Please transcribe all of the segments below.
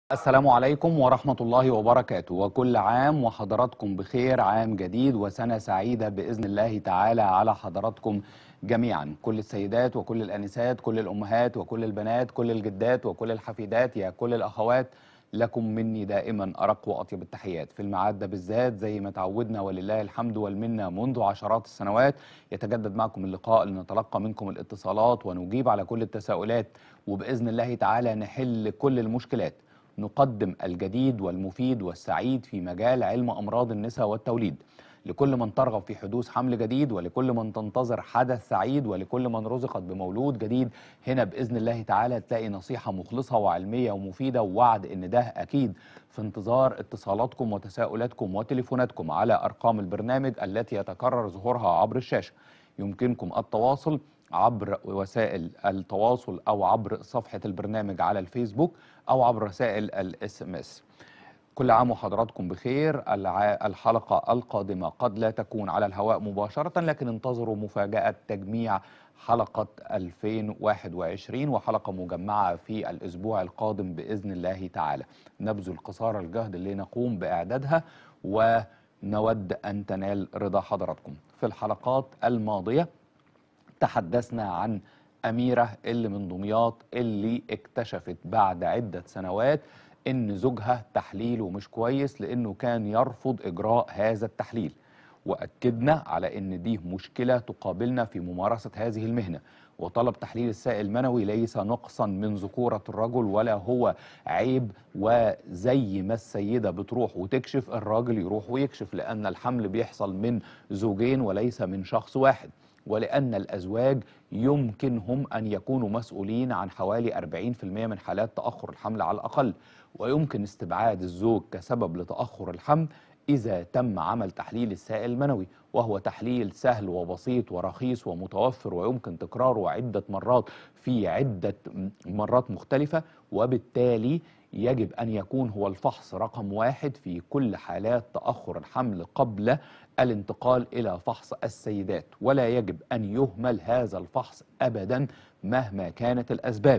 السلام عليكم ورحمة الله وبركاته وكل عام وحضراتكم بخير عام جديد وسنة سعيدة بإذن الله تعالى على حضراتكم جميعا كل السيدات وكل الأنسات كل الأمهات وكل البنات كل الجدات وكل الحفيدات يا كل الأخوات لكم مني دائما أرق وأطيب التحيات في الميعاد ده بالذات زي ما تعودنا ولله الحمد والمنة منذ عشرات السنوات يتجدد معكم اللقاء لنتلقى منكم الاتصالات ونجيب على كل التساؤلات وبإذن الله تعالى نحل كل المشكلات نقدم الجديد والمفيد والسعيد في مجال علم أمراض النساء والتوليد لكل من ترغب في حدوث حمل جديد ولكل من تنتظر حدث سعيد ولكل من رزقت بمولود جديد هنا بإذن الله تعالى تلاقي نصيحة مخلصة وعلمية ومفيدة ووعد إن ده أكيد في انتظار اتصالاتكم وتساؤلاتكم وتليفوناتكم على أرقام البرنامج التي يتكرر ظهورها عبر الشاشة يمكنكم التواصل عبر وسائل التواصل او عبر صفحه البرنامج على الفيسبوك او عبر رسائل الاس ام اس. كل عام وحضراتكم بخير الع- الحلقه القادمه قد لا تكون على الهواء مباشره لكن انتظروا مفاجاه تجميع حلقه 2021 وحلقه مجمعه في الاسبوع القادم باذن الله تعالى. نبذل قصارى الجهد اللي نقوم باعدادها ونود ان تنال رضا حضراتكم. في الحلقات الماضيه تحدثنا عن أميرة اللي من دمياط اللي اكتشفت بعد عدة سنوات إن زوجها تحليله مش كويس لأنه كان يرفض إجراء هذا التحليل وأكدنا على إن دي مشكلة تقابلنا في ممارسة هذه المهنة وطلب تحليل السائل المنوي ليس نقصا من ذكورة الرجل ولا هو عيب وزي ما السيدة بتروح وتكشف الراجل يروح ويكشف لأن الحمل بيحصل من زوجين وليس من شخص واحد ولأن الأزواج يمكنهم أن يكونوا مسؤولين عن حوالي 40% من حالات تأخر الحمل على الأقل ويمكن استبعاد الزوج كسبب لتأخر الحمل إذا تم عمل تحليل السائل المنوي وهو تحليل سهل وبسيط ورخيص ومتوفر ويمكن تكراره عدة مرات في عدة مرات مختلفة وبالتالي يجب أن يكون هو الفحص رقم واحد في كل حالات تأخر الحمل قبل الانتقال إلى فحص السيدات ولا يجب أن يهمل هذا الفحص أبدا مهما كانت الأسباب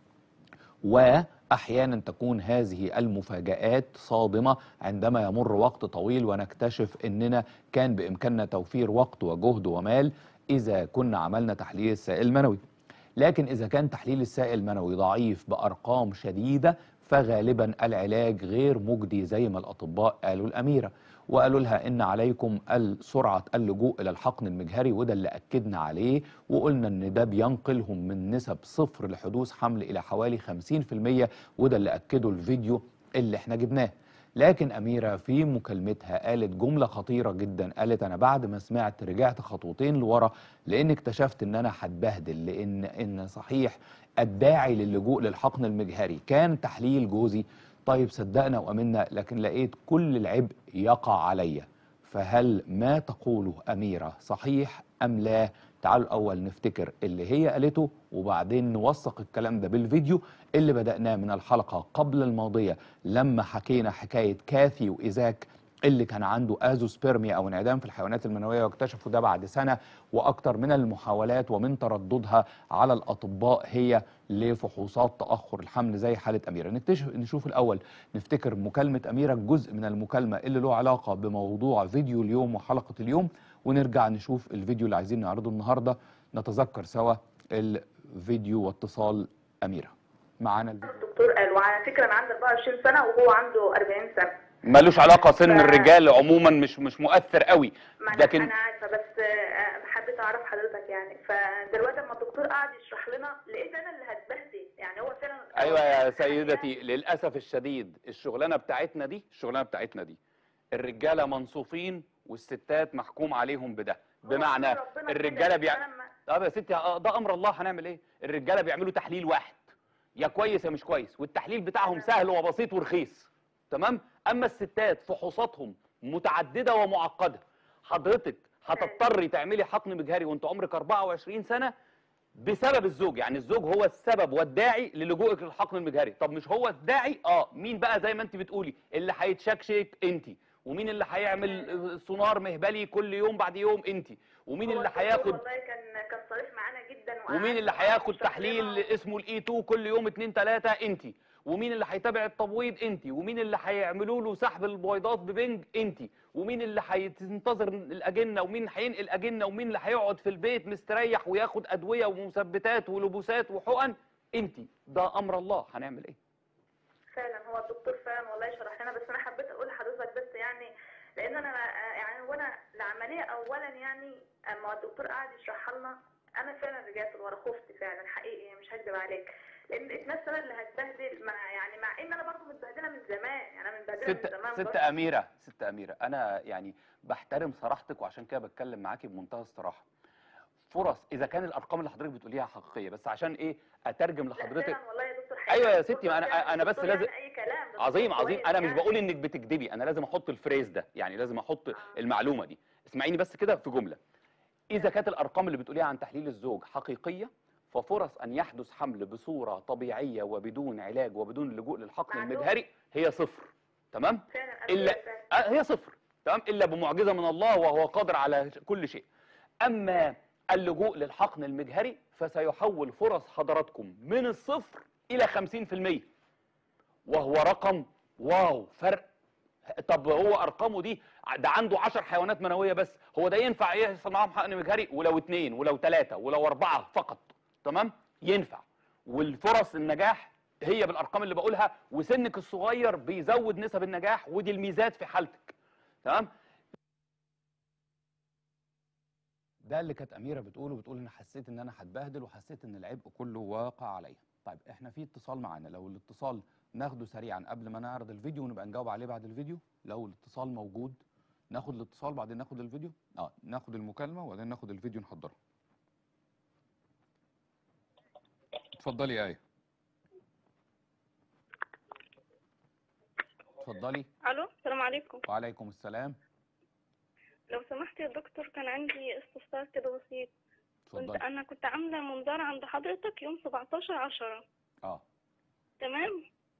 واحيانا تكون هذه المفاجات صادمه عندما يمر وقت طويل ونكتشف اننا كان بامكاننا توفير وقت وجهد ومال اذا كنا عملنا تحليل السائل المنوي لكن اذا كان تحليل السائل المنوي ضعيف بارقام شديده فغالبا العلاج غير مجدي زي ما الاطباء قالوا الاميره وقالوا لها ان عليكم سرعه اللجوء الى الحقن المجهري وده اللي اكدنا عليه وقلنا ان ده بينقلهم من نسب صفر لحدوث حمل الى حوالي 50% وده اللي اكده الفيديو اللي احنا جبناه لكن أميرة في مكالمتها قالت جملة خطيرة جدا قالت أنا بعد ما سمعت رجعت خطوتين لورا لأن اكتشفت إن أنا هتبهدل لأن إن صحيح الداعي للجوء للحقن المجهري كان تحليل جوزي طيب صدقنا وأمنا لكن لقيت كل العبء يقع عليا فهل ما تقوله أميرة صحيح أم لا تعالوا الأول نفتكر اللي هي قالته وبعدين نوثق الكلام ده بالفيديو اللي بدأناه من الحلقة قبل الماضية لما حكينا حكاية كاثي وإيزاك اللي كان عنده ازوسبيرميا او انعدام في الحيوانات المنويه واكتشفوا ده بعد سنه واكتر من المحاولات ومن ترددها على الاطباء هي لفحوصات تاخر الحمل زي حاله اميره نكتشف نشوف الاول نفتكر مكالمه اميره جزء من المكالمه اللي له علاقه بموضوع فيديو اليوم وحلقه اليوم ونرجع نشوف الفيديو اللي عايزين نعرضه النهارده نتذكر سوا الفيديو واتصال اميره معانا الفيديو. الدكتور قال وعلى فكره انا عندي 24 سنه وهو عنده 40 سنه ملوش علاقه سن ف- الرجال عموما مش مش مؤثر قوي ما انا لكن انا عارفه بس آه، حبيت اعرف حضرتك يعني فدلوقتي لما الدكتور قعد يشرح لنا لقيت انا اللي هتبهدل يعني هو فعلا ايوه يا هو سيدتي للاسف الشديد الشغلانه بتاعتنا دي الشغلانه بتاعتنا دي الرجاله منصوفين والستات محكوم عليهم بده هو بمعنى ربنا كده، الرجاله بس بيع... أنا ما- طب يا ستي آه، ده امر الله هنعمل ايه الرجاله بيعملوا تحليل واحد يا كويس يا مش كويس والتحليل بتاعهم سهل وبسيط ورخيص تمام اما الستات فحوصاتهم متعدده ومعقده حضرتك هتضطري تعملي حقن مجهري وانت عمرك 24 سنه بسبب الزوج يعني الزوج هو السبب والداعي للجوءك للحقن المجهري طب مش هو الداعي اه مين بقى زي ما انت بتقولي اللي هيتشكشك انت ومين اللي هيعمل سونار مهبلي كل يوم بعد يوم انت ومين هو اللي الدكتور هياخد والله كان كان صريح معانا جدا وقعد ومين اللي وقعد هياخد يشرح تحليل لنا. اسمه الاي 2 كل يوم اتنين تلاته انت ومين اللي هيتابع التبويض انت ومين اللي هيعملوا له سحب البويضات ببنج انت ومين اللي هينتظر الاجنه ومين هينقل اجنه ومين اللي هيقعد في البيت مستريح وياخد ادويه ومثبتات ولبوسات وحقن انت ده امر الله هنعمل ايه فعلا هو الدكتور فعلا والله شرح لنا بس انا حبيت اقول لحضرتك بس يعني لان انا يعني وانا العمليه اولا يعني اما الدكتور قعد يشرحها لنا انا فعلا رجعت لورا خفت فعلا حقيقي مش هكدب عليك لان لقيت نفسي انا اللي هتبهدل مع يعني مع ان انا برضه متبهدله من زمان يعني انا متبهدله من ست زمان ست برضه. اميره ست اميره انا يعني بحترم صراحتك وعشان كده بتكلم معاكي بمنتهى الصراحه فرص اذا كان الارقام اللي حضرتك بتقوليها حقيقيه بس عشان ايه اترجم لا لحضرتك فعلا والله يا دكتور حقيقي ايوه يا الدكتور ستي ما انا فعلا انا بس الدكتور لازم يعني اي كلام ده عظيم دكتور عظيم كويس انا مش يعني. بقول انك بتكذبي انا لازم احط الفريز ده يعني لازم احط المعلومه دي اسمعيني بس كده في جمله اذا كانت الارقام اللي بتقوليها عن تحليل الزوج حقيقيه ففرص ان يحدث حمل بصوره طبيعيه وبدون علاج وبدون اللجوء للحقن معلوم. المجهري هي صفر تمام فعلا أنا الا كده فعلا. آه هي صفر تمام الا بمعجزه من الله وهو قادر على كل شيء اما اللجوء للحقن المجهري فسيحول فرص حضراتكم من الصفر الى 50% وهو رقم واو فرق طب هو ارقامه دي ده عنده 10 حيوانات منويه بس هو ده ينفع يحصل معاهم حقن مجهري ولو اثنين ولو ثلاثه ولو اربعه فقط تمام ينفع والفرص النجاح هي بالارقام اللي بقولها وسنك الصغير بيزود نسب النجاح ودي الميزات في حالتك تمام ده اللي كانت اميره بتقوله بتقول ان حسيت ان انا هتبهدل وحسيت ان العبء كله واقع عليا طيب احنا في اتصال معانا لو الاتصال ناخده سريعا قبل ما نعرض الفيديو ونبقى نجاوب عليه بعد الفيديو لو الاتصال موجود ناخد الاتصال بعدين ناخد الفيديو اه ناخد المكالمه وبعدين ناخد الفيديو نحضره اتفضلي يا ايه اتفضلي الو السلام عليكم وعليكم السلام لو سمحت يا دكتور كان عندي استفسار كده بسيط كنت اتفضلي انا كنت عامله منظار عند حضرتك يوم 17 10 اه تمام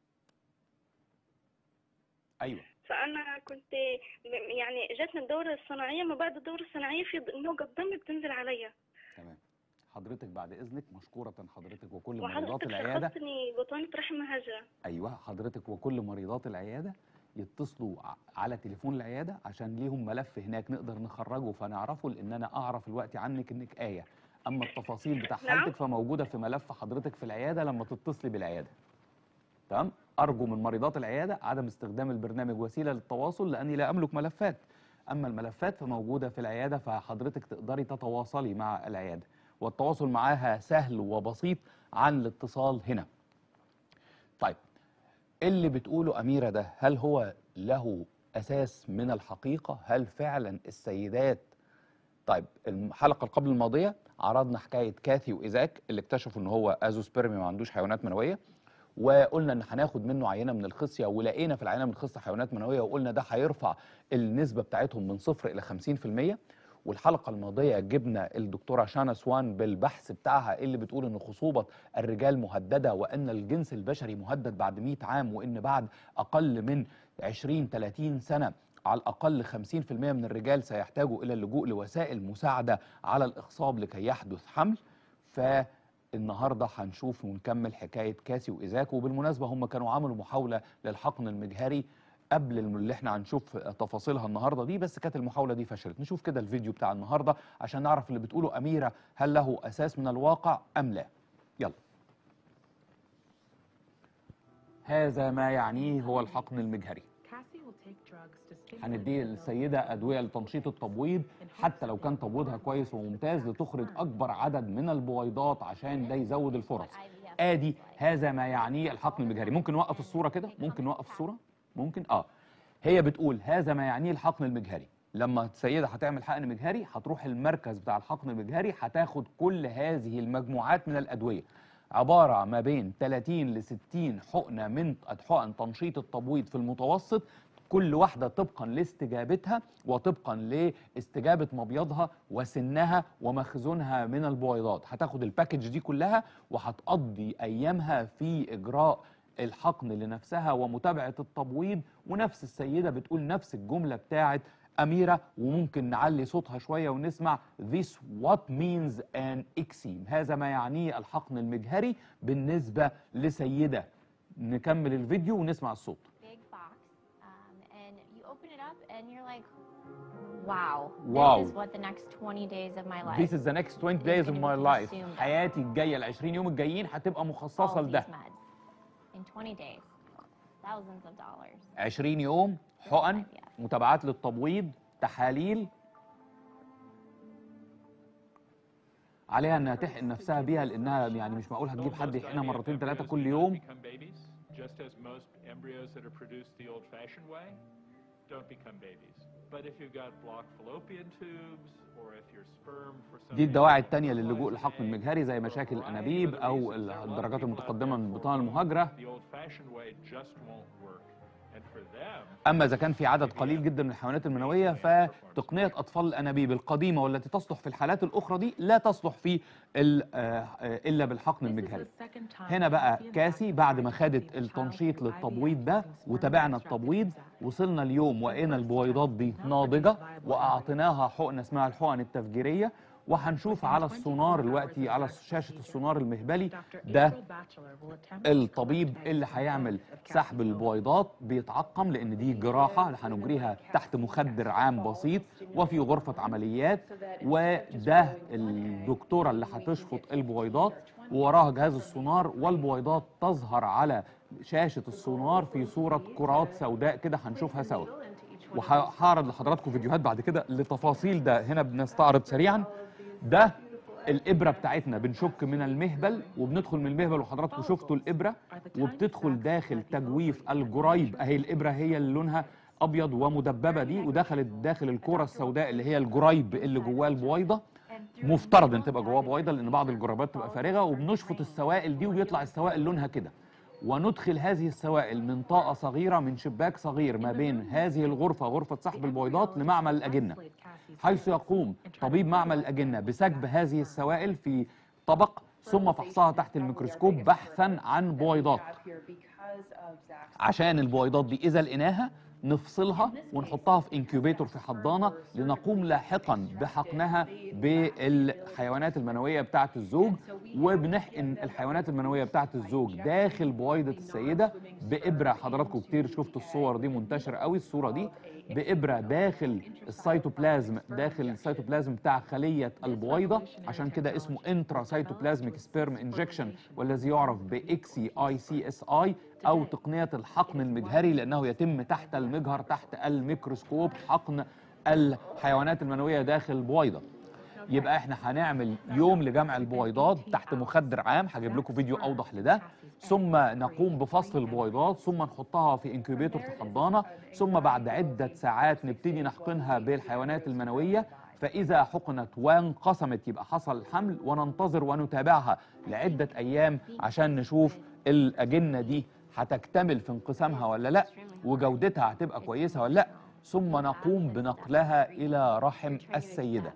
ايوه فانا كنت ب- يعني جاتني الدوره الصناعيه ما بعد الدوره الصناعيه في ض- موجه دم بتنزل عليا تمام حضرتك بعد اذنك مشكوره حضرتك وكل مريضات وحضرتك العياده شخصتني بطانه رحم هجه ايوه حضرتك وكل مريضات العياده يتصلوا ع- على تليفون العياده عشان ليهم ملف هناك نقدر نخرجه فنعرفه لان انا اعرف الوقت عنك انك ايه اما التفاصيل بتاع نعم. حالتك فموجوده في ملف حضرتك في العياده لما تتصلي بالعياده تمام ارجو من مريضات العياده عدم استخدام البرنامج وسيله للتواصل لاني لا املك ملفات اما الملفات فموجوده في العياده فحضرتك تقدري تتواصلي مع العياده والتواصل معاها سهل وبسيط عن الاتصال هنا طيب اللي بتقوله أميرة ده هل هو له أساس من الحقيقة؟ هل فعلا السيدات طيب الحلقة اللي قبل الماضية عرضنا حكاية كاثي وإيزاك اللي اكتشفوا إن هو أزوسبرمي ما عندوش حيوانات منوية وقلنا إن هناخد منه عينة من الخصية ولقينا في العينة من الخصية حيوانات منوية وقلنا ده هيرفع النسبة بتاعتهم من صفر إلى 50% والحلقة الماضية جبنا الدكتورة شانا سوان بالبحث بتاعها اللي بتقول إن خصوبة الرجال مهددة وأن الجنس البشري مهدد بعد 100 عام وإن بعد أقل من 20 30 سنة على الأقل 50% من الرجال سيحتاجوا إلى اللجوء لوسائل مساعدة على الإخصاب لكي يحدث حمل فالنهاردة هنشوف ونكمل حكاية كاسي وإيزاك وبالمناسبة هم كانوا عملوا محاولة للحقن المجهري قبل الم- اللي احنا هنشوف تفاصيلها النهارده دي بس كانت المحاوله دي فشلت نشوف كده الفيديو بتاع النهارده عشان نعرف اللي بتقوله اميره هل له اساس من الواقع ام لا يلا هذا ما يعنيه هو الحقن المجهري هندي للسيده ادويه لتنشيط التبويض حتى لو كان تبويضها كويس وممتاز لتخرج اكبر عدد من البويضات عشان ده يزود الفرص ادي هذا ما يعنيه الحقن المجهري ممكن نوقف الصوره كده ممكن نوقف الصوره ممكن اه هي بتقول هذا ما يعنيه الحقن المجهري لما السيده هتعمل حقن مجهري هتروح المركز بتاع الحقن المجهري هتاخد كل هذه المجموعات من الادويه عباره ما بين 30 ل 60 حقنه من حقن تنشيط التبويض في المتوسط كل واحدة طبقا لاستجابتها وطبقا لاستجابة مبيضها وسنها ومخزونها من البويضات هتاخد الباكج دي كلها وهتقضي أيامها في إجراء الحقن لنفسها ومتابعة التبويض ونفس السيدة بتقول نفس الجملة بتاعت أميرة وممكن نعلي صوتها شوية ونسمع This what means an exim هذا ما يعنيه الحقن المجهري بالنسبة لسيدة نكمل الفيديو ونسمع الصوت big box, um, and you open it up, and you're like, "Wow, Wow. this is what the next 20 days of my life." This is the next 20 days of my life حياتي الجايه ال 20 يوم الجايين هتبقى all مخصصه of لده these meds in 20 days, thousands of dollars. 20 يوم حقن متابعات للتبويض تحاليل عليها انها تحقن نفسها بيها لانها يعني مش معقول هتجيب حد يحقنها مرتين ثلاثه كل يوم become babies, just as most embryos that are produced the old-fashioned way don't become babies. But if you've got blocked fallopian tubes, or if your sperm for some دي الدواعي reason التانية doesn't للجوء fly للحقن today, المجهري زي for a مشاكل variety of الانابيب other او reasons, there are a lot of الدرجات people out المتقدمه there من for البطانه whom المهاجره The old-fashioned way just won't work. And for them, اما اذا كان في عدد قليل جدا من الحيوانات المنويه فتقنيه اطفال الانابيب القديمه والتي تصلح في الحالات الاخرى دي لا تصلح في ال- آه، آه، الا بالحقن المجهري هنا بقى كاسي بعد ما خدت التنشيط للتبويض ده وتابعنا التبويض وصلنا اليوم وقينا البويضات دي ناضجه واعطيناها حقنه اسمها الحقن التفجيريه وهنشوف على السونار دلوقتي على شاشه السونار المهبلي ده الطبيب اللي هيعمل سحب البويضات بيتعقم لان دي جراحه اللي هنجريها تحت مخدر عام بسيط وفي غرفه عمليات وده الدكتوره اللي هتشفط البويضات ووراها جهاز السونار والبويضات تظهر على شاشه السونار في صوره كرات سوداء كده هنشوفها سوا وهعرض لحضراتكم فيديوهات بعد كده لتفاصيل ده هنا بنستعرض سريعا ده الابره بتاعتنا بنشك من المهبل وبندخل من المهبل وحضراتكم شفتوا الابره وبتدخل داخل تجويف الجريب اهي الابره هي اللي لونها ابيض ومدببه دي ودخلت داخل الكره السوداء اللي هي الجريب اللي جواه البويضه مفترض ان تبقى جواه بويضه لان بعض الجرابات تبقى فارغه وبنشفط السوائل دي وبيطلع السوائل لونها كده وندخل هذه السوائل من طاقه صغيره من شباك صغير ما بين هذه الغرفه غرفه سحب البويضات لمعمل الاجنه حيث يقوم طبيب معمل الأجنة بسكب هذه السوائل في طبق ثم فحصها تحت الميكروسكوب بحثا عن بويضات عشان البويضات دي إذا لقيناها نفصلها ونحطها في انكيوبيتور في حضانة لنقوم لاحقا بحقنها بالحيوانات المنوية بتاعة الزوج وبنحقن الحيوانات المنوية بتاعة الزوج داخل بويضة السيدة بإبرة حضراتكم كتير شفتوا الصور دي منتشرة قوي الصورة دي بإبرة داخل السيتوبلازم داخل السيتوبلازم بتاع خلية البويضة عشان كده اسمه انترا سيتوبلازميك سبيرم انجكشن والذي يعرف بإكسي اي سي اس اي او تقنية الحقن المجهري لانه يتم تحت المجهر تحت الميكروسكوب حقن الحيوانات المنوية داخل البويضة يبقى احنا هنعمل يوم لجمع البويضات تحت مخدر عام هجيب لكم فيديو اوضح لده ثم نقوم بفصل البويضات ثم نحطها في انكيوبيتور في حضانه ثم بعد عده ساعات نبتدي نحقنها بالحيوانات المنويه فاذا حقنت وانقسمت يبقى حصل الحمل وننتظر ونتابعها لعده ايام عشان نشوف الاجنه دي هتكتمل في انقسامها ولا لا وجودتها هتبقى كويسه ولا لا ثم نقوم بنقلها الى رحم السيده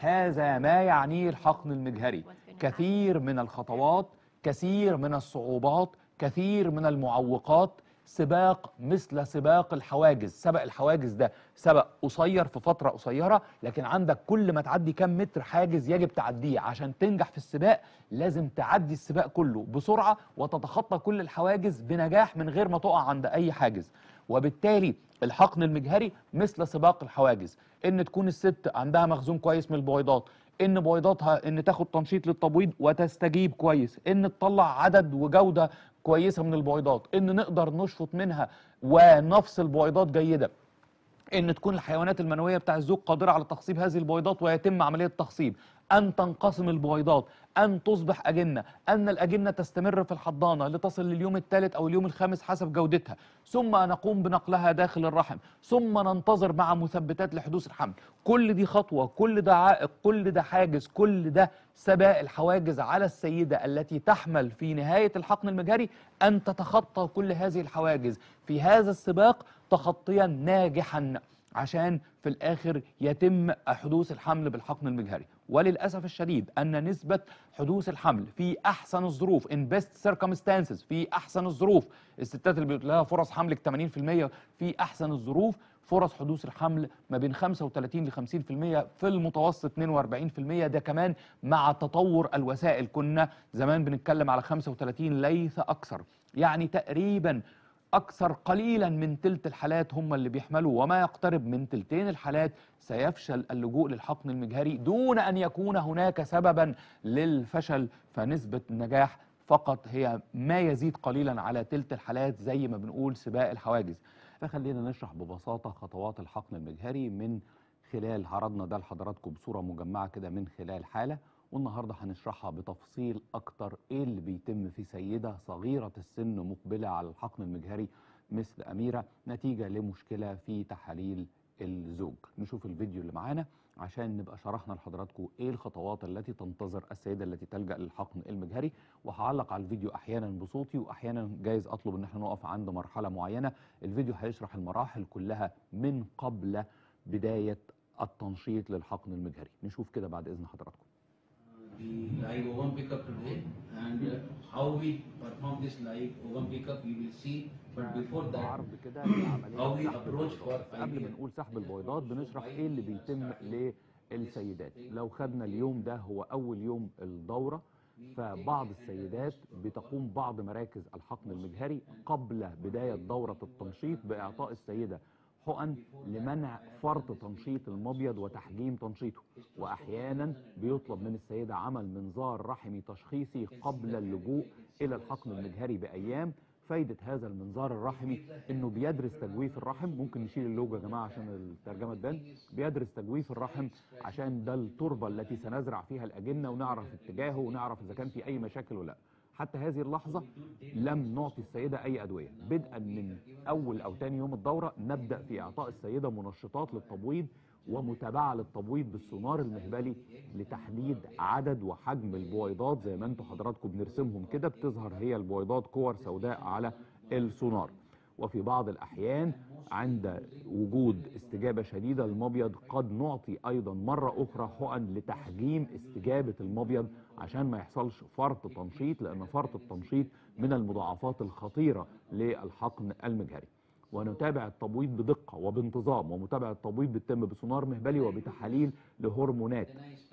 هذا ما يعنيه الحقن المجهري كثير من الخطوات كثير من الصعوبات كثير من المعوقات سباق مثل سباق الحواجز سبق الحواجز ده سبق قصير في فترة قصيرة لكن عندك كل ما تعدي كم متر حاجز يجب تعديه عشان تنجح في السباق لازم تعدي السباق كله بسرعة وتتخطى كل الحواجز بنجاح من غير ما تقع عند أي حاجز وبالتالي الحقن المجهري مثل سباق الحواجز ان تكون الست عندها مخزون كويس من البويضات ان بويضاتها ان تاخد تنشيط للتبويض وتستجيب كويس ان تطلع عدد وجوده كويسه من البويضات ان نقدر نشفط منها ونفصل بويضات جيده ان تكون الحيوانات المنويه بتاع الزوج قادره على تخصيب هذه البويضات ويتم عمليه تخصيب ان تنقسم البويضات ان تصبح اجنه ان الاجنه تستمر في الحضانه لتصل لليوم الثالث او اليوم الخامس حسب جودتها ثم نقوم بنقلها داخل الرحم ثم ننتظر مع مثبتات لحدوث الحمل كل دي خطوه كل ده عائق كل ده حاجز كل ده سباق الحواجز على السيده التي تحمل في نهايه الحقن المجهري ان تتخطى كل هذه الحواجز في هذا السباق تخطيا ناجحا عشان في الاخر يتم حدوث الحمل بالحقن المجهري وللاسف الشديد ان نسبه حدوث الحمل في احسن الظروف in best circumstances في احسن الظروف الستات اللي بيبقى لها فرص حمل 80% في احسن الظروف فرص حدوث الحمل ما بين 35 ل 50% في المتوسط 42% ده كمان مع تطور الوسائل كنا زمان بنتكلم على 35 ليس اكثر يعني تقريبا أكثر قليلا من تلت الحالات هم اللي بيحملوا وما يقترب من تلتين الحالات سيفشل اللجوء للحقن المجهري دون أن يكون هناك سببا للفشل فنسبة النجاح فقط هي ما يزيد قليلا على تلت الحالات زي ما بنقول سباق الحواجز فخلينا نشرح ببساطة خطوات الحقن المجهري من خلال عرضنا ده لحضراتكم بصورة مجمعة كده من خلال حالة والنهارده هنشرحها بتفصيل اكتر ايه اللي بيتم في سيده صغيره السن مقبله على الحقن المجهري مثل اميره نتيجه لمشكله في تحاليل الزوج نشوف الفيديو اللي معانا عشان نبقى شرحنا لحضراتكم ايه الخطوات التي تنتظر السيده التي تلجا للحقن المجهري وهعلق على الفيديو احيانا بصوتي واحيانا جايز اطلب ان احنا نقف عند مرحله معينه الفيديو هيشرح المراحل كلها من قبل بدايه التنشيط للحقن المجهري نشوف كده بعد اذن حضراتكم the live ovum pickup today and uh, how we perform this live ovum pickup you will see but before that عرض كده لعمليه how we سحب approach البيضات. for قبل ما IVF. نقول سحب البيضات بنشرح ايه اللي بيتم للسيدات لو خدنا اليوم ده هو اول يوم الدوره فبعض السيدات بتقوم بعض مراكز الحقن المجهري قبل بدايه دوره التنشيط باعطاء السيده حقن لمنع فرط تنشيط المبيض وتحجيم تنشيطه واحيانا بيطلب من السيده عمل منظار رحمي تشخيصي قبل اللجوء الى الحقن المجهري بايام فايدة هذا المنظار الرحمي انه بيدرس تجويف الرحم ممكن نشيل اللوجو يا جماعة عشان الترجمة تبان بيدرس تجويف الرحم عشان ده التربة التي سنزرع فيها الأجنة ونعرف اتجاهه ونعرف إذا كان في أي مشاكل ولا لا حتى هذه اللحظة لم نعطي السيدة أي أدوية بدءا من أول أو تاني يوم الدورة نبدأ في إعطاء السيدة منشطات للتبويض ومتابعة للتبويض بالسونار المهبلي لتحديد عدد وحجم البويضات زي ما انتم حضراتكم بنرسمهم كده بتظهر هي البويضات كور سوداء على السونار وفي بعض الأحيان عند وجود استجابة شديدة للمبيض قد نعطي أيضا مرة أخرى حقن لتحجيم استجابة المبيض عشان ما يحصلش فرط تنشيط لأن فرط التنشيط من المضاعفات الخطيرة للحقن المجهري ونتابع التبويض بدقة وبانتظام ومتابعة التبويض بتتم بسونار مهبلي وبتحاليل لهرمونات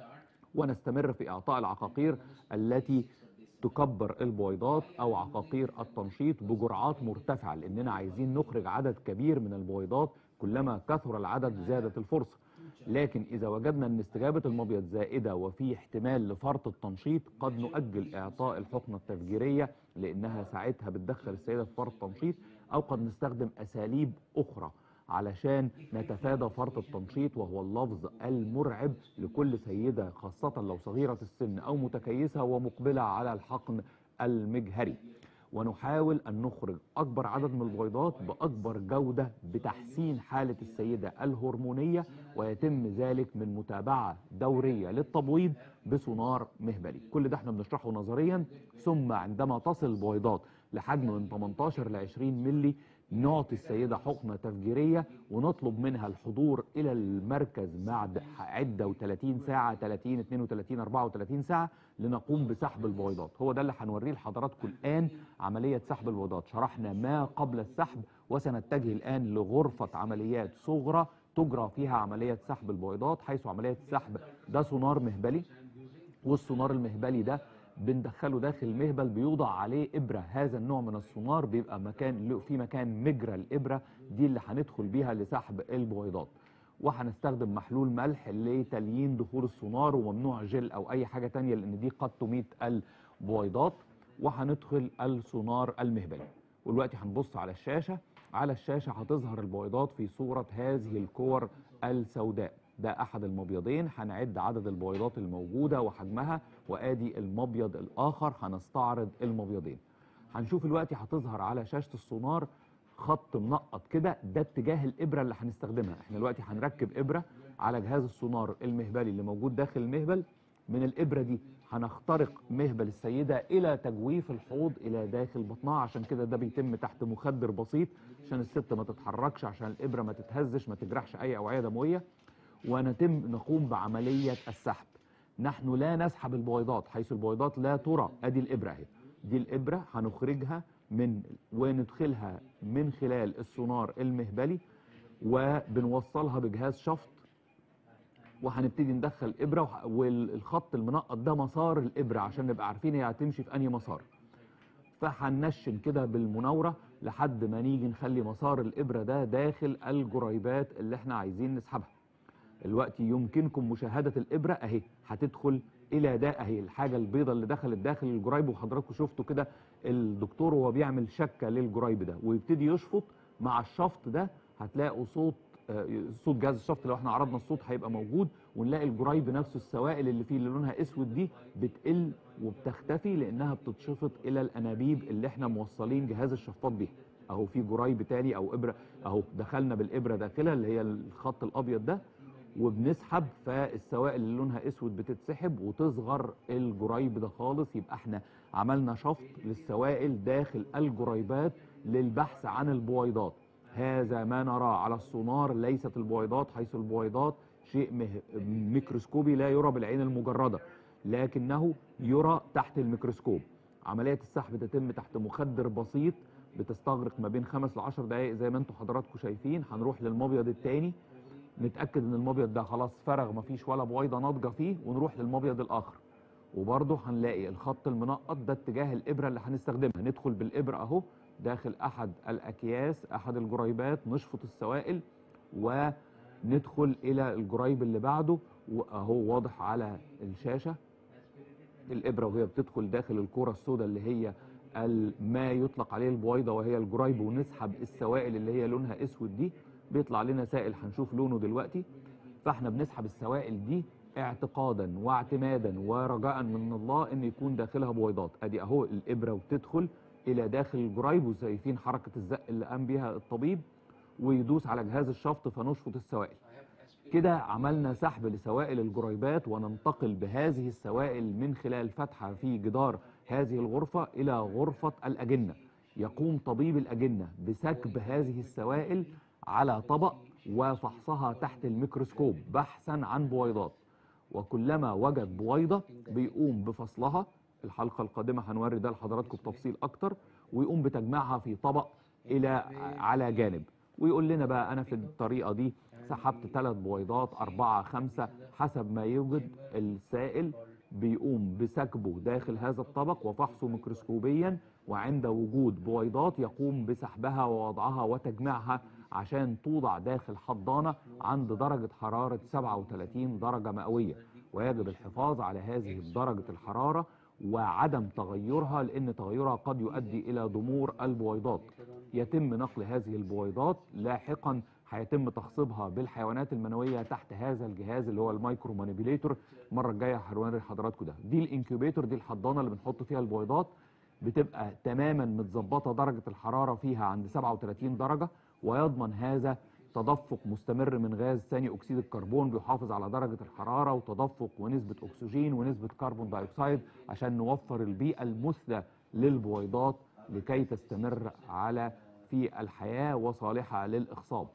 ونستمر في إعطاء العقاقير التي تكبر البويضات أو عقاقير التنشيط بجرعات مرتفعة لأننا عايزين نخرج عدد كبير من البويضات كلما كثر العدد زادت الفرصة لكن إذا وجدنا أن استجابة المبيض زائدة وفي احتمال لفرط التنشيط قد نؤجل إعطاء الحقنة التفجيرية لأنها ساعتها بتدخل السيدة في فرط تنشيط أو قد نستخدم أساليب أخرى علشان نتفادى فرط التنشيط وهو اللفظ المرعب لكل سيدة خاصة لو صغيرة السن أو متكيسة ومقبلة على الحقن المجهري ونحاول أن نخرج أكبر عدد من البويضات بأكبر جودة بتحسين حالة السيدة الهرمونية ويتم ذلك من متابعة دورية للتبويض بسونار مهبلي كل ده احنا بنشرحه نظريا ثم عندما تصل البويضات لحجم من 18 ل 20 ملي نعطي السيدة حقنة تفجيرية ونطلب منها الحضور إلى المركز بعد عدة و30 ساعة 30 32 34 ساعة لنقوم بسحب البويضات هو ده اللي هنوريه لحضراتكم الآن عملية سحب البويضات شرحنا ما قبل السحب وسنتجه الآن لغرفة عمليات صغرى تجرى فيها عملية سحب البويضات حيث عملية السحب ده سونار مهبلي والسونار المهبلي ده بندخله داخل المهبل بيوضع عليه ابره هذا النوع من السونار بيبقى مكان له في مكان مجرى الابره دي اللي هندخل بيها لسحب البويضات وهنستخدم محلول ملح لتليين دخول السونار وممنوع جل او اي حاجه تانية لان دي قد تميت البويضات وهندخل السونار المهبلي ودلوقتي هنبص على الشاشه على الشاشه هتظهر البويضات في صوره هذه الكور السوداء ده احد المبيضين هنعد عدد البويضات الموجوده وحجمها وادي المبيض الاخر هنستعرض المبيضين هنشوف دلوقتي هتظهر على شاشه السونار خط منقط كده ده اتجاه الابره اللي هنستخدمها احنا دلوقتي هنركب ابره على جهاز السونار المهبلي اللي موجود داخل المهبل من الابره دي هنخترق مهبل السيده الى تجويف الحوض الى داخل بطنها عشان كده ده بيتم تحت مخدر بسيط عشان الست ما تتحركش عشان الابره ما تتهزش ما تجرحش اي اوعيه دمويه ونتم نقوم بعمليه السحب نحن لا نسحب البويضات حيث البويضات لا ترى ادي الابره اهي دي الابره هنخرجها من وندخلها من خلال السونار المهبلي وبنوصلها بجهاز شفط وهنبتدي ندخل ابره وح- والخط المنقط ده مسار الابره عشان نبقى عارفين هي هتمشي في انهي مسار فهنشن كده بالمناوره لحد ما نيجي نخلي مسار الابره ده داخل الجريبات اللي احنا عايزين نسحبها دلوقتي يمكنكم مشاهده الابره اهي هتدخل الى ده اهي الحاجه البيضاء اللي دخلت داخل الجريب وحضراتكم شفتوا كده الدكتور وهو بيعمل شكه للجريب ده ويبتدي يشفط مع الشفط ده هتلاقوا صوت آه، صوت جهاز الشفط لو احنا عرضنا الصوت هيبقى موجود ونلاقي الجريب نفسه السوائل اللي فيه اللي لونها اسود دي بتقل وبتختفي لانها بتتشفط الى الانابيب اللي احنا موصلين جهاز الشفاط بيها اهو في جريب تاني او ابره اهو دخلنا بالابره داخلها اللي هي الخط الابيض ده وبنسحب فالسوائل اللي لونها اسود بتتسحب وتصغر الجريب ده خالص يبقى احنا عملنا شفط للسوائل داخل الجريبات للبحث عن البويضات هذا ما نراه على السونار ليست البويضات حيث البويضات شيء مه- ميكروسكوبي لا يرى بالعين المجرده لكنه يرى تحت الميكروسكوب عمليه السحب تتم تحت مخدر بسيط بتستغرق ما بين خمس ل 10 دقائق زي ما انتم حضراتكم شايفين هنروح للمبيض الثاني نتاكد ان المبيض ده خلاص فرغ مفيش ولا بويضه ناضجه فيه ونروح للمبيض الاخر وبرضه هنلاقي الخط المنقط ده اتجاه الابره اللي هنستخدمها ندخل بالابره اهو داخل احد الاكياس احد الجريبات نشفط السوائل وندخل الى الجريب اللي بعده واهو واضح على الشاشه الابره وهي بتدخل داخل الكره السوداء اللي هي ال- ما يطلق عليه البويضه وهي الجريب ونسحب السوائل اللي هي لونها اسود دي بيطلع لنا سائل هنشوف لونه دلوقتي فاحنا بنسحب السوائل دي اعتقادا واعتمادا ورجاء من الله ان يكون داخلها بويضات ادي اهو الابره وتدخل الى داخل الجريب وشايفين حركه الزق اللي قام بيها الطبيب ويدوس على جهاز الشفط فنشفط السوائل كده عملنا سحب لسوائل الجريبات وننتقل بهذه السوائل من خلال فتحة في جدار هذه الغرفة إلى غرفة الأجنة يقوم طبيب الأجنة بسكب هذه السوائل على طبق وفحصها تحت الميكروسكوب بحثا عن بويضات وكلما وجد بويضة بيقوم بفصلها الحلقة القادمة هنوري ده لحضراتكم بتفصيل أكتر ويقوم بتجميعها في طبق إلى على جانب ويقول لنا بقى أنا في الطريقة دي سحبت ثلاث بويضات أربعة خمسة حسب ما يوجد السائل بيقوم بسكبه داخل هذا الطبق وفحصه ميكروسكوبيا وعند وجود بويضات يقوم بسحبها ووضعها وتجميعها عشان توضع داخل حضانة عند درجة حرارة 37 درجة مئوية ويجب الحفاظ على هذه درجة الحرارة وعدم تغيرها لأن تغيرها قد يؤدي إلى ضمور البويضات يتم نقل هذه البويضات لاحقا هيتم تخصيبها بالحيوانات المنويه تحت هذا الجهاز اللي هو المايكرو مانيبيليتور المره الجايه هنوري لحضراتكم ده دي الانكيوبيتور دي الحضانه اللي بنحط فيها البويضات بتبقى تماما متظبطه درجه الحراره فيها عند 37 درجه ويضمن هذا تدفق مستمر من غاز ثاني اكسيد الكربون بيحافظ على درجه الحراره وتدفق ونسبه اكسجين ونسبه كربون دايوكسيد عشان نوفر البيئه المثلى للبويضات لكي تستمر على في الحياه وصالحه للاخصاب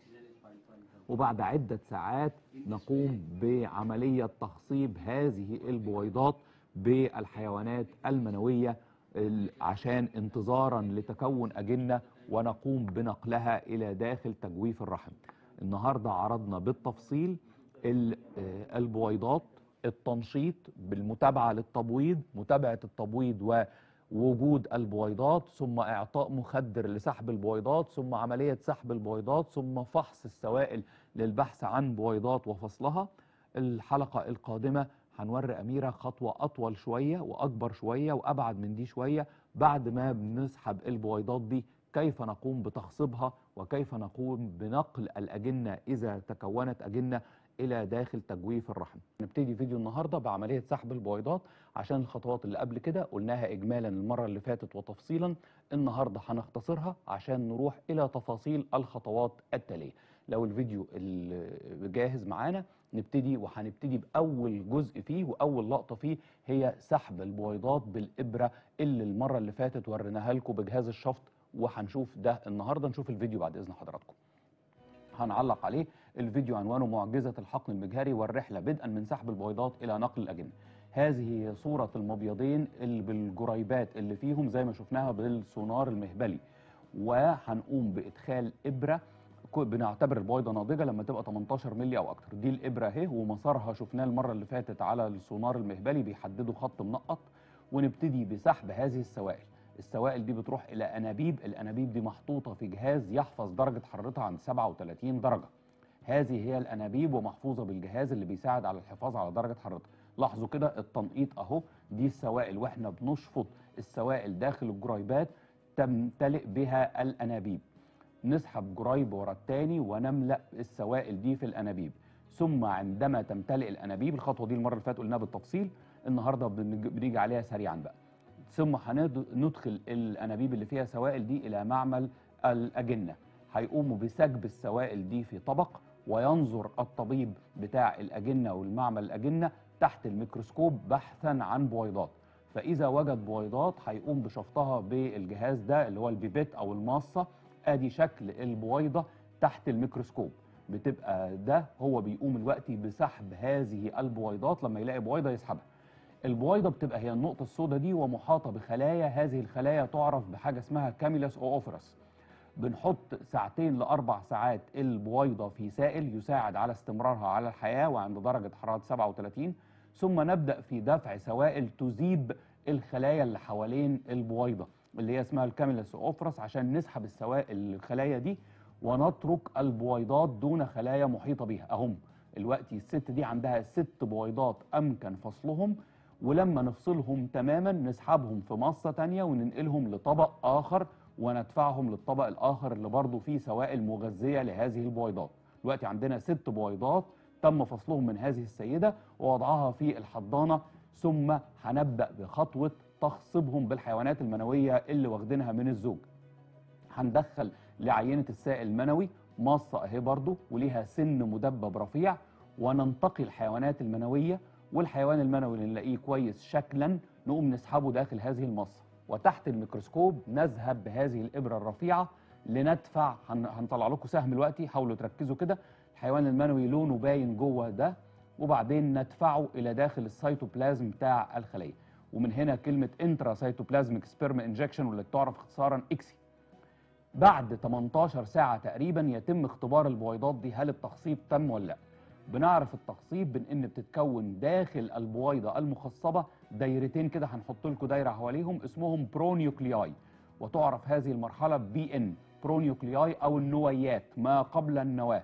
وبعد عدة ساعات نقوم بعملية تخصيب هذه البويضات بالحيوانات المنوية ال- عشان انتظارا لتكون أجنة ونقوم بنقلها إلى داخل تجويف الرحم النهاردة عرضنا بالتفصيل ال- آه، البويضات التنشيط بالمتابعة للتبويض متابعة التبويض ووجود البويضات ثم إعطاء مخدر لسحب البويضات ثم عملية سحب البويضات ثم فحص السوائل للبحث عن بويضات وفصلها الحلقة القادمة هنوري أميرة خطوة أطول شوية وأكبر شوية وأبعد من دي شوية بعد ما بنسحب البويضات دي كيف نقوم بتخصيبها وكيف نقوم بنقل الأجنة إذا تكونت أجنة إلى داخل تجويف الرحم نبتدي فيديو النهاردة بعملية سحب البويضات عشان الخطوات اللي قبل كده قلناها إجمالا المرة اللي فاتت وتفصيلا النهاردة هنختصرها عشان نروح إلى تفاصيل الخطوات التالية لو الفيديو اللي جاهز معانا نبتدي وهنبتدي بأول جزء فيه وأول لقطة فيه هي سحب البويضات بالإبرة اللي المرة اللي فاتت وريناها لكم بجهاز الشفط وهنشوف ده النهاردة نشوف الفيديو بعد إذن حضراتكم هنعلق عليه الفيديو عنوانه معجزة الحقن المجهري والرحلة بدءا من سحب البويضات إلى نقل الأجنة هذه هي صورة المبيضين اللي بالجريبات اللي فيهم زي ما شفناها بالسونار المهبلي وهنقوم بإدخال إبرة كو- بنعتبر البويضة ناضجة لما تبقى 18 مللي أو أكتر دي الإبرة أهي ومسارها شفناه المرة اللي فاتت على السونار المهبلي بيحددوا خط منقط ونبتدي بسحب هذه السوائل السوائل دي بتروح الى انابيب الانابيب دي محطوطه في جهاز يحفظ درجه حرارتها عند 37 درجه هذه هي الانابيب ومحفوظه بالجهاز اللي بيساعد على الحفاظ على درجه حرارتها لاحظوا كده التنقيط اهو دي السوائل واحنا بنشفط السوائل داخل الجريبات تمتلئ بها الانابيب نسحب جريب ورا التاني ونملا السوائل دي في الانابيب ثم عندما تمتلئ الانابيب الخطوه دي المره اللي فاتت قلناها بالتفصيل النهارده بنج- بنيجي عليها سريعا بقى ثم هندخل الانابيب اللي فيها سوائل دي الى معمل الاجنه هيقوموا بسكب السوائل دي في طبق وينظر الطبيب بتاع الاجنه والمعمل الاجنه تحت الميكروسكوب بحثا عن بويضات فاذا وجد بويضات هيقوم بشفطها بالجهاز ده اللي هو البيبيت او الماصه ادي شكل البويضه تحت الميكروسكوب بتبقى ده هو بيقوم الوقت بسحب هذه البويضات لما يلاقي بويضه يسحبها البويضه بتبقى هي النقطه السوداء دي ومحاطه بخلايا هذه الخلايا تعرف بحاجه اسمها كاميلاس او اوفرس بنحط ساعتين لاربع ساعات البويضه في سائل يساعد على استمرارها على الحياه وعند درجه حراره 37 ثم نبدا في دفع سوائل تذيب الخلايا اللي حوالين البويضه اللي هي اسمها الكاميلاس اوفرس عشان نسحب السوائل الخلايا دي ونترك البويضات دون خلايا محيطه بها اهم الوقت الست دي عندها ست بويضات امكن فصلهم ولما نفصلهم تماما نسحبهم في مصة تانية وننقلهم لطبق آخر وندفعهم للطبق الآخر اللي برضه فيه سوائل مغذية لهذه البويضات دلوقتي عندنا ست بويضات تم فصلهم من هذه السيدة ووضعها في الحضانة ثم هنبدأ بخطوة تخصيبهم بالحيوانات المنوية اللي واخدينها من الزوج هندخل لعينة السائل المنوي مصة اهي برضو وليها سن مدبب رفيع وننتقي الحيوانات المنوية والحيوان المنوي اللي نلاقيه كويس شكلا نقوم نسحبه داخل هذه المصة وتحت الميكروسكوب نذهب بهذه الإبرة الرفيعة لندفع هن- هنطلع لكم سهم دلوقتي حاولوا تركزوا كده الحيوان المنوي لونه باين جوه ده وبعدين ندفعه إلى داخل السيتوبلازم بتاع الخلية ومن هنا كلمة انترا سيتوبلازميك سبيرم انجكشن واللي تعرف اختصارا اكسي بعد 18 ساعة تقريبا يتم اختبار البويضات دي هل التخصيب تم ولا لا بنعرف التخصيب بان ان بتتكون داخل البويضة المخصبة دايرتين كده هنحط لكم دايرة حواليهم اسمهم برونيوكلياي وتعرف هذه المرحلة بي ان برونيوكلياي او النويات ما قبل النواة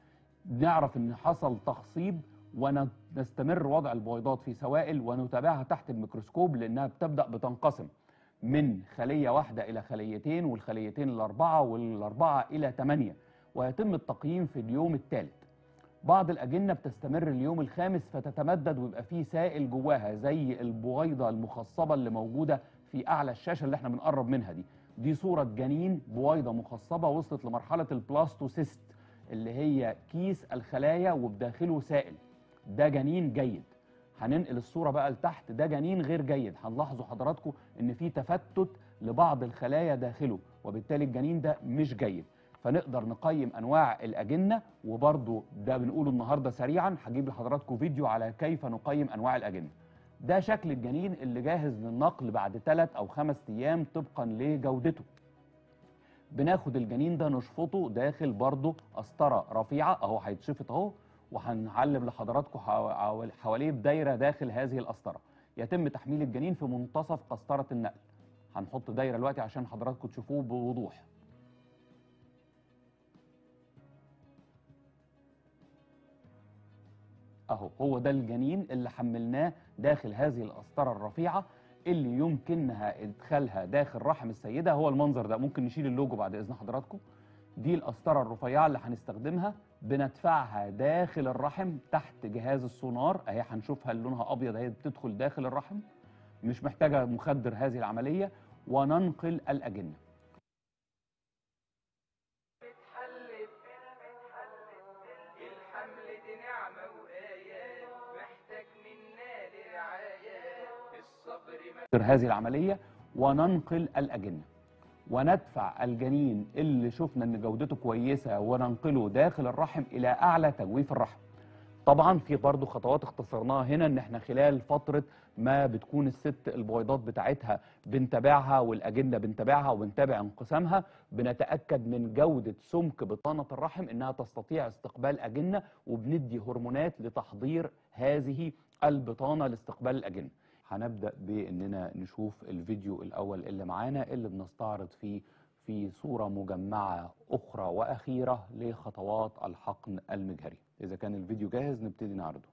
نعرف ان حصل تخصيب ونستمر وضع البويضات في سوائل ونتابعها تحت الميكروسكوب لانها بتبدا بتنقسم من خليه واحده الى خليتين والخليتين الاربعه والاربعه الى ثمانيه ويتم التقييم في اليوم الثالث بعض الأجنة بتستمر اليوم الخامس فتتمدد ويبقى فيه سائل جواها زي البويضة المخصبة اللي موجودة في أعلى الشاشة اللي احنا بنقرب منها دي دي صورة جنين بويضة مخصبة وصلت لمرحلة البلاستوسيست اللي هي كيس الخلايا وبداخله سائل ده جنين جيد هننقل الصورة بقى لتحت ده جنين غير جيد هنلاحظوا حضراتكم ان في تفتت لبعض الخلايا داخله وبالتالي الجنين ده مش جيد فنقدر نقيم انواع الاجنه وبرضو ده بنقوله النهارده سريعا هجيب لحضراتكم فيديو على كيف نقيم انواع الاجنه ده شكل الجنين اللي جاهز للنقل بعد ثلاث او خمس ايام طبقا لجودته بناخد الجنين ده نشفطه داخل برضه قسطره رفيعه اهو هيتشفط اهو وهنعلم لحضراتكم حوا- حواليه بدايره داخل هذه القسطره يتم تحميل الجنين في منتصف قسطره النقل هنحط دايره دلوقتي عشان حضراتكم تشوفوه بوضوح اهو هو ده الجنين اللي حملناه داخل هذه القسطره الرفيعه اللي يمكنها ادخالها داخل رحم السيده هو المنظر ده ممكن نشيل اللوجو بعد اذن حضراتكم دي القسطره الرفيعه اللي هنستخدمها بندفعها داخل الرحم تحت جهاز السونار اهي هنشوفها اللي لونها ابيض اهي بتدخل داخل الرحم مش محتاجه مخدر هذه العمليه وننقل الاجنه الحمل دي نعمة وآية محتاج منا لرعاية الصبر ما هذه العمليه وننقل الاجنه وندفع الجنين اللي شفنا ان جودته كويسه وننقله داخل الرحم الى اعلى تجويف الرحم طبعا في برضو خطوات اختصرناها هنا ان احنا خلال فتره ما بتكون الست البويضات بتاعتها بنتابعها والاجنه بنتابعها وبنتابع انقسامها بنتاكد من جوده سمك بطانه الرحم انها تستطيع استقبال اجنه وبندي هرمونات لتحضير هذه البطانه لاستقبال الاجنه هنبدأ بإننا نشوف الفيديو الأول اللي معانا اللي بنستعرض فيه في صورة مجمعة أخرى وأخيرة لخطوات الحقن المجهري إذا كان الفيديو جاهز نبتدي نعرضه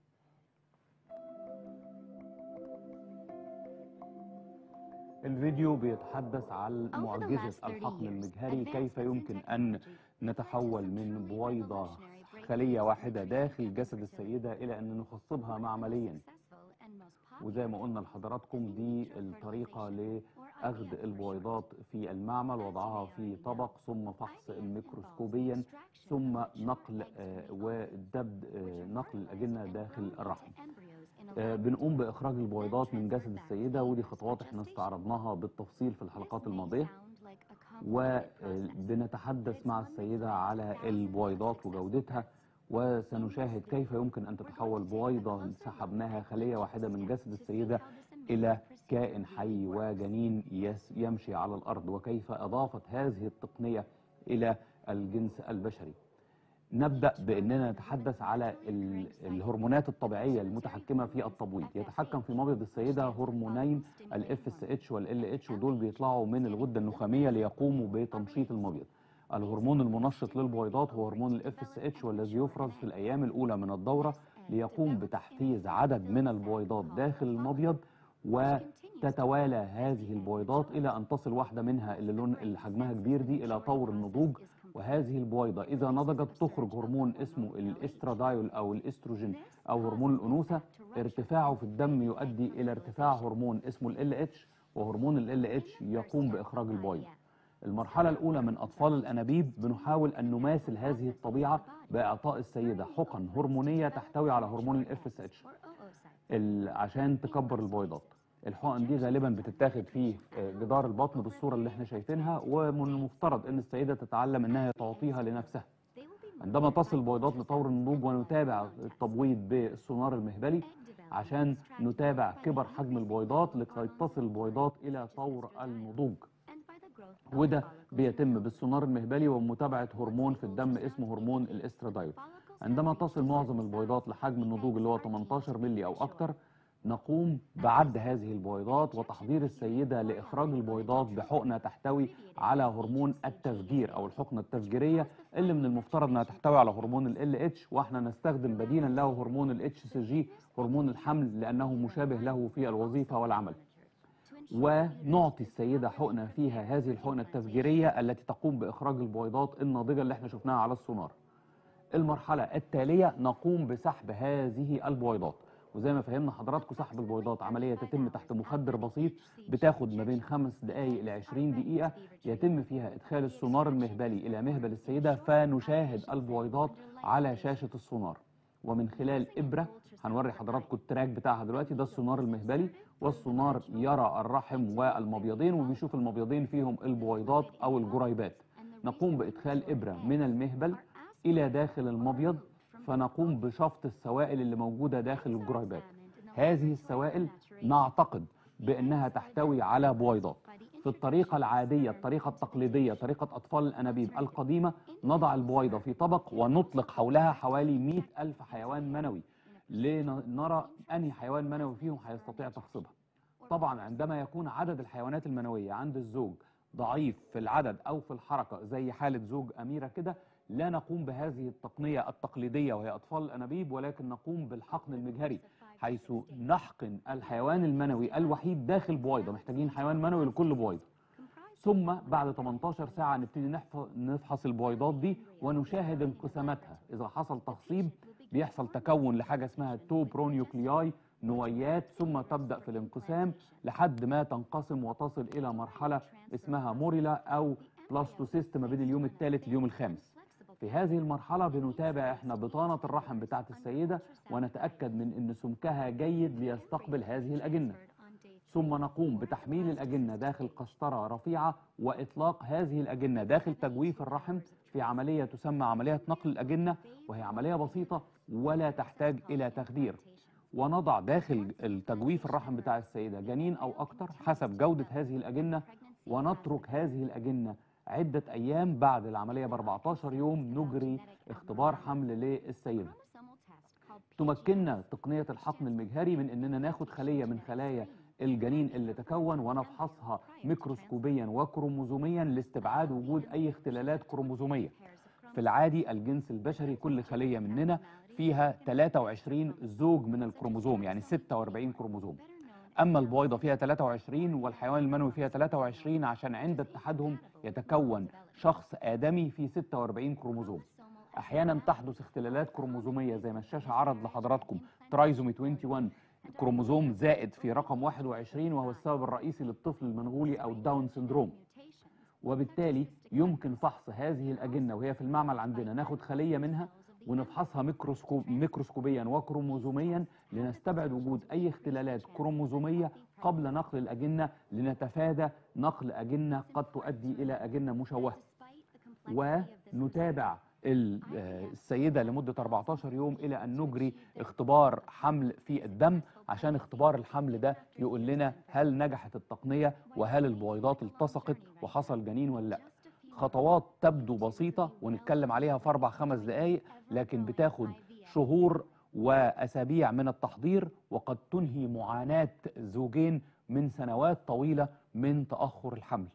الفيديو بيتحدث عن معجزة الحقن المجهري كيف يمكن أن نتحول من بويضة خلية واحدة داخل جسد السيدة إلى أن نخصبها معمليا وزي ما قلنا لحضراتكم دي الطريقة لأخذ البويضات في المعمل وضعها في طبق ثم فحص ميكروسكوبيا ثم نقل آه، والدبد آه، نقل الأجنة داخل الرحم آه، بنقوم بإخراج البويضات من جسد السيدة ودي خطوات احنا استعرضناها بالتفصيل في الحلقات الماضية وبنتحدث مع السيدة على البويضات وجودتها وسنشاهد كيف يمكن أن تتحول بويضة سحبناها خلية واحدة من جسد السيدة إلى كائن حي وجنين يس- يمشي على الأرض وكيف أضافت هذه التقنية إلى الجنس البشري نبدأ بأننا نتحدث على ال- الهرمونات الطبيعية المتحكمة في التبويض يتحكم في مبيض السيدة هرمونين الاف اس اتش والال اتش ودول بيطلعوا من الغدة النخامية ليقوموا بتنشيط المبيض الهرمون المنشط للبويضات هو هرمون الاف اس اتش والذي يفرز في الأيام الأولى من الدورة ليقوم بتحفيز عدد من البويضات داخل المبيض وتتوالى هذه البويضات إلى أن تصل واحدة منها اللي لون اللي حجمها كبير دي إلى طور النضوج وهذه البويضة إذا نضجت تخرج هرمون اسمه الاسترادايول أو الاستروجين أو هرمون الأنوثة ارتفاعه في الدم يؤدي إلى ارتفاع هرمون اسمه ال اتش وهرمون ال اتش يقوم بإخراج البويضة المرحلة الأولى من أطفال الأنابيب بنحاول أن نماثل هذه الطبيعة بإعطاء السيدة حقن هرمونية تحتوي على هرمون الاف اس اتش عشان تكبر البويضات الحقن دي غالبا بتتاخد في آه، جدار البطن بالصورة اللي احنا شايفينها ومن المفترض ان السيدة تتعلم انها تعطيها لنفسها عندما تصل البويضات لطور النضوج ونتابع التبويض بالسونار المهبلي عشان نتابع كبر حجم البويضات لكي تصل البويضات الى طور النضوج وده بيتم بالسونار المهبلي ومتابعة هرمون في الدم اسمه هرمون الاسترادايول عندما تصل معظم البويضات لحجم النضوج اللي هو 18 ملي او اكتر نقوم بعد هذه البويضات وتحضير السيدة لإخراج البويضات بحقنة تحتوي على هرمون التفجير أو الحقنة التفجيرية اللي من المفترض أنها تحتوي على هرمون ال LH وإحنا نستخدم بديلا له هرمون ال HCG هرمون الحمل لأنه مشابه له في الوظيفة والعمل ونعطي السيدة حقنة فيها هذه الحقنة التفجيرية التي تقوم بإخراج البويضات الناضجة اللي احنا شفناها على السونار المرحلة التالية نقوم بسحب هذه البويضات وزي ما فهمنا حضراتكم سحب البويضات عملية تتم تحت مخدر بسيط بتاخد ما بين خمس دقايق ل 20 دقيقة يتم فيها إدخال السونار المهبلي إلى مهبل السيدة فنشاهد البويضات على شاشة السونار ومن خلال إبرة هنوري حضراتكم التراك بتاعها دلوقتي ده السونار المهبلي والسونار يرى الرحم والمبيضين وبيشوف المبيضين فيهم البويضات أو الجريبات نقوم بإدخال إبرة من المهبل إلى داخل المبيض فنقوم بشفط السوائل اللي موجودة داخل الجريبات هذه السوائل نعتقد بأنها تحتوي على بويضات في الطريقة العادية الطريقة التقليدية طريقة أطفال الأنابيب القديمة نضع البويضة في طبق ونطلق حولها حوالي 100 ألف حيوان منوي لنرى أنهي حيوان منوي فيهم هيستطيع تخصيبها طبعا عندما يكون عدد الحيوانات المنوية عند الزوج ضعيف في العدد أو في الحركة زي حالة زوج أميرة كده لا نقوم بهذه التقنية التقليدية وهي أطفال الأنابيب ولكن نقوم بالحقن المجهري حيث نحقن الحيوان المنوي الوحيد داخل بويضة محتاجين حيوان منوي لكل بويضة ثم بعد 18 ساعة نبتدي نحف- نفحص البويضات دي ونشاهد انقساماتها إذا حصل تخصيب بيحصل تكون لحاجة اسمها تو برونيوكلياي نويات ثم تبدأ في الانقسام لحد ما تنقسم وتصل إلى مرحلة اسمها موريلا أو بلاستوسيست ما بين اليوم الثالث لليوم الخامس في هذه المرحلة بنتابع احنا بطانة الرحم بتاعة السيدة ونتأكد من ان سمكها جيد ليستقبل هذه الأجنة ثم نقوم بتحميل الأجنة داخل قسطرة رفيعة وإطلاق هذه الأجنة داخل تجويف الرحم في عملية تسمى عملية نقل الأجنة وهي عملية بسيطة ولا تحتاج إلى تخدير ونضع داخل التجويف الرحم بتاع السيدة جنين أو أكتر حسب جودة هذه الأجنة ونترك هذه الأجنة عدة أيام بعد العملية ب 14 يوم نجري اختبار حمل للسيدة تمكننا تقنية الحقن المجهري من أننا ناخد خلية من خلايا الجنين اللي تكون ونفحصها ميكروسكوبيا وكروموزوميا لاستبعاد وجود اي اختلالات كروموزوميه في العادي الجنس البشري كل خليه مننا فيها 23 زوج من الكروموزوم يعني 46 كروموزوم اما البويضه فيها 23 والحيوان المنوي فيها 23 عشان عند اتحادهم يتكون شخص ادمي فيه 46 كروموزوم احيانا تحدث اختلالات كروموزوميه زي ما الشاشه عرض لحضراتكم ترايزومي 21 كروموزوم زائد في رقم 21 وهو السبب الرئيسي للطفل المنغولي او الداون سندروم وبالتالي يمكن فحص هذه الأجنة وهي في المعمل عندنا ناخد خلية منها ونفحصها ميكروسكوب ميكروسكوبيا وكروموزوميا لنستبعد وجود أي اختلالات كروموزومية قبل نقل الأجنة لنتفادى نقل أجنة قد تؤدي إلى أجنة مشوهة ونتابع ال- آه، السيدة لمدة 14 يوم إلى أن نجري اختبار حمل في الدم عشان اختبار الحمل ده يقول لنا هل نجحت التقنية وهل البويضات التصقت وحصل جنين ولا لا خطوات تبدو بسيطة ونتكلم عليها في أربع خمس دقايق لكن بتاخد شهور وأسابيع من التحضير وقد تنهي معاناة زوجين من سنوات طويلة من تأخر الحمل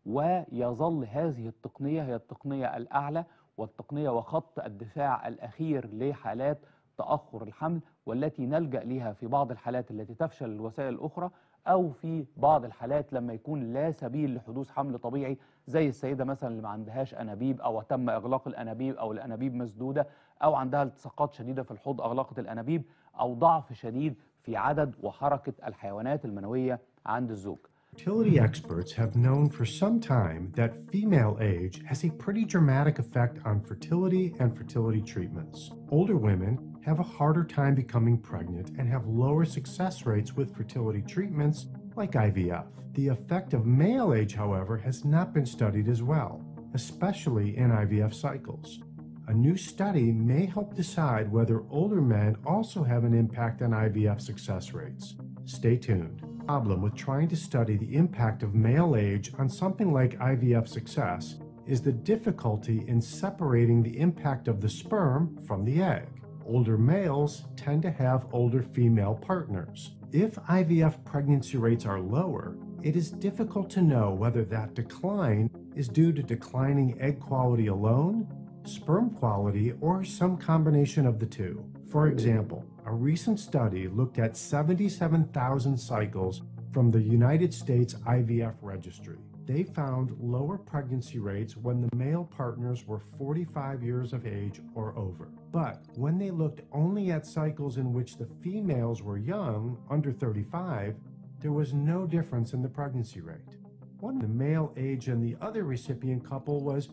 ويظل هذه التقنية هي التقنية الأعلى والتقنية وخط الدفاع الأخير لحالات تأخر الحمل والتي نلجأ لها في بعض الحالات التي تفشل الوسائل الأخرى أو في بعض الحالات لما يكون لا سبيل لحدوث حمل طبيعي زي السيدة مثلا اللي ما عندهاش أنابيب أو تم إغلاق الأنابيب أو الأنابيب مسدودة أو عندها التصاقات شديدة في الحوض أغلقت الأنابيب أو ضعف شديد في عدد وحركة الحيوانات المنوية عند الزوج Fertility experts have known for some time that female age has a pretty dramatic effect on fertility and fertility treatments. Older women have a harder time becoming pregnant and have lower success rates with fertility treatments like IVF. The effect of male age, however, has not been studied as well, especially in IVF cycles. A new study may help decide whether older men also have an impact on IVF success rates. Stay tuned. Problem with trying to study the impact of male age on something like IVF success is the difficulty in separating the impact of the sperm from the egg. Older males tend to have older female partners. If IVF pregnancy rates are lower, it is difficult to know whether that decline is due to declining egg quality alone, sperm quality, or some combination of the two. For example, a recent study looked at 77,000 cycles from the United States IVF registry. They found lower pregnancy rates when the male partners were 45 years of age or over. But when they looked only at cycles in which the females were young, under 35, there was no difference in the pregnancy rate. One, the male age in the other recipient couple was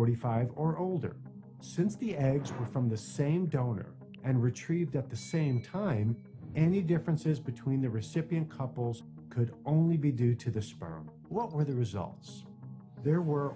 45 or older. Since the eggs were from the same donor and retrieved at the same time, any differences between the recipient couples could only be due to the sperm. What were the results? There were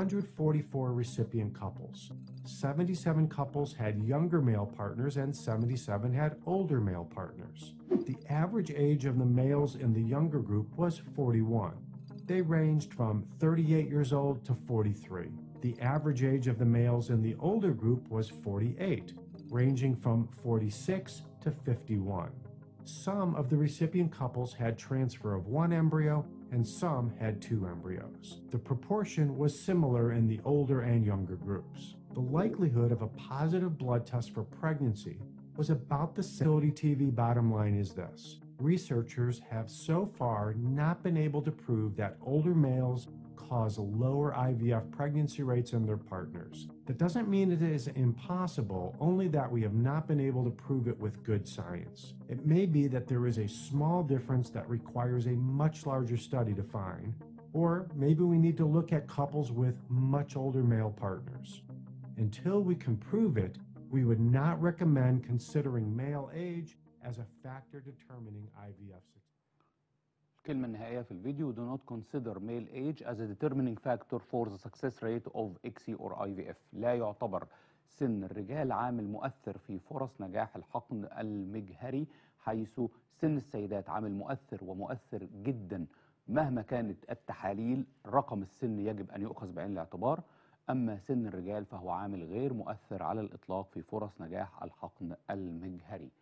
144 recipient couples. 77 couples had younger male partners and 77 had older male partners. The average age of the males in the younger group was 41. They ranged from 38 years old to 43. The average age of the males in the older group was 48, ranging from 46 to 51. Some of the recipient couples had transfer of one embryo and some had two embryos. The proportion was similar in the older and younger groups. The likelihood of a positive blood test for pregnancy was about the same. Fertility TV bottom line is this. Researchers have so far not been able to prove that older males cause lower IVF pregnancy rates in their partners. That doesn't mean it is impossible, only that we have not been able to prove it with good science. It may be that there is a small difference that requires a much larger study to find, or maybe we need to look at couples with much older male partners. Until we can prove it, we would not recommend considering male age as a factor determining IVF success. الكلمة النهائية في الفيديو do not consider male age as a determining factor for the success rate of ICSI or IVF لا يعتبر سن الرجال عامل مؤثر في فرص نجاح الحقن المجهري حيث سن السيدات عامل مؤثر ومؤثر جدا مهما كانت التحاليل رقم السن يجب أن يؤخذ بعين الاعتبار أما سن الرجال فهو عامل غير مؤثر على الإطلاق في فرص نجاح الحقن المجهري